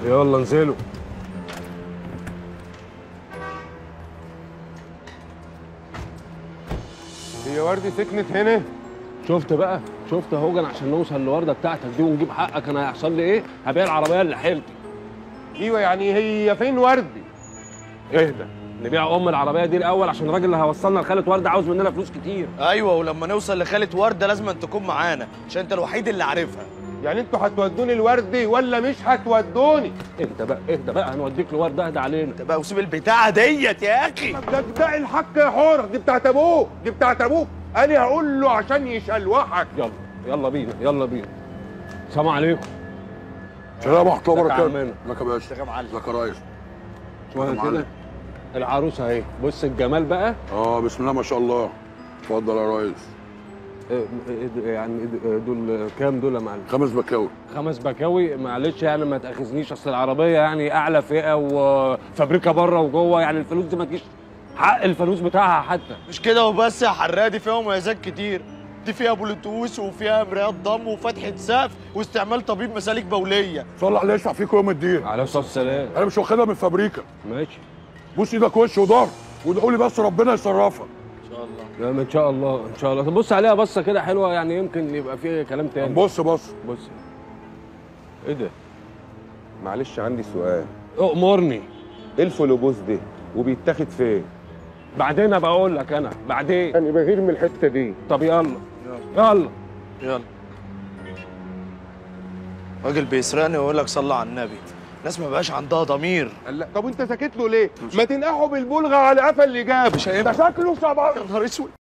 يلا انزلوا هي وردي سكنت هنا شفت بقى شفت يا هوجن عشان نوصل للورده بتاعتك دي ونجيب حقك انا هيحصل لي ايه هبيع العربيه اللي حيلتي ايوه يعني هي فين وردي اهدى نبيع ام العربيه دي الاول عشان الراجل اللي هيوصلنا لخالة ورده عاوز مننا فلوس كتير ايوه ولما نوصل لخالة ورده لازم أن تكون معانا عشان انت الوحيد اللي عارفها يعني انتوا هتودوني الوردي ولا مش هتودوني اهدى بقى اهدى بقى هنوديك لورده اهدى علينا انت بقى وسيب البتاعه ديت يا اخي ده ده الحق يا حور دي بتاعت ابوك دي بتاعت ابوك انا هقول له عشان يشلوحك يلا يلا بينا يلا بينا السلام عليكم سلام ورحمه الله ازيك يا وبركاته عمنا؟ ازيك يا باشا ازيك يا معلم ازيك يا ريس شويه يا كده معلم. العروسه اهي بص الجمال بقى اه بسم الله ما شاء الله اتفضل يا ريس اه، اه، يعني اه، دول كام دول يا معلم خمس بكاوي خمس بكاوي معلش يعني ما تاخذنيش اصل العربيه يعني اعلى فئه وفابريكا بره وجوه يعني الفلوس دي ما تجيش حق الفلوس بتاعها حتى مش كده وبس يا حراق دي فيها مميزات كتير دي فيها بلوتوث وفيها مرايات ضم وفتحه سقف واستعمال طبيب مسالك بوليه صلي عليه يشفع فيكم يوم الدين عليه الصلاه والسلام انا مش واخدها من فابريكا ماشي بوس ايدك وش وظهر وادعوا لي بس ربنا يصرفها ان شاء الله لا ان شاء الله ان شاء الله طب بص عليها بصه كده حلوه يعني يمكن يبقى فيه كلام تاني بص بص بص ايه ده معلش عندي سؤال اؤمرني ايه الفلوبوس ده وبيتاخد فين بعدين ابقى اقول لك انا بعدين انا بغير من الحته دي طب يلا يلا يلا راجل بيسرقني ويقول لك صلى على النبي ناس ما بقاش عندها ضمير لا طب انت ساكت له ليه ما تنقحوا بالبلغه على قفا اللي جابه مش هينفع. ده شكله شباب يا نهار اسود